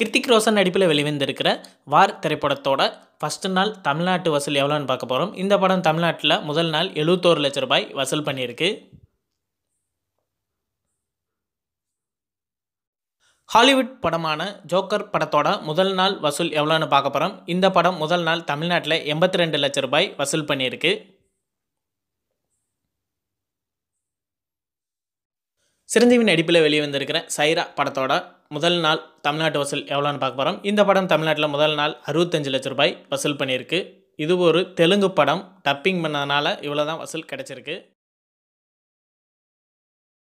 கிருத்திக் ரோஷன் நடிப்பில் வெளிவந்திருக்கிற வார் திரைப்படத்தோட ஃபஸ்ட்டு நாள் தமிழ்நாட்டு வசூல் எவ்வளோன்னு பார்க்க போகிறோம் இந்த படம் தமிழ்நாட்டில் முதல் நாள் எழுபத்தோரு லட்ச ரூபாய் வசூல் பண்ணியிருக்கு ஹாலிவுட் படமான ஜோக்கர் படத்தோட முதல் நாள் வசூல் எவ்வளோன்னு பார்க்க போகிறோம் இந்த படம் முதல் நாள் தமிழ்நாட்டில் எண்பத்தி ரெண்டு லட்ச ரூபாய் வசூல் பண்ணியிருக்கு சிரஞ்சீவி நடிப்பில் வெளிவந்திருக்கிற சைரா படத்தோட முதல் நாள் தமிழ்நாட்டு வசூல் எவ்வளோன்னு பார்க்க போகிறோம் இந்த படம் தமிழ்நாட்டில் முதல் நாள் அறுபத்தஞ்சு லட்ச ரூபாய் வசூல் பண்ணியிருக்கு இது ஒரு தெலுங்கு படம் டப்பிங் பண்ணதுனால இவ்வளோ தான் வசூல் கிடச்சிருக்கு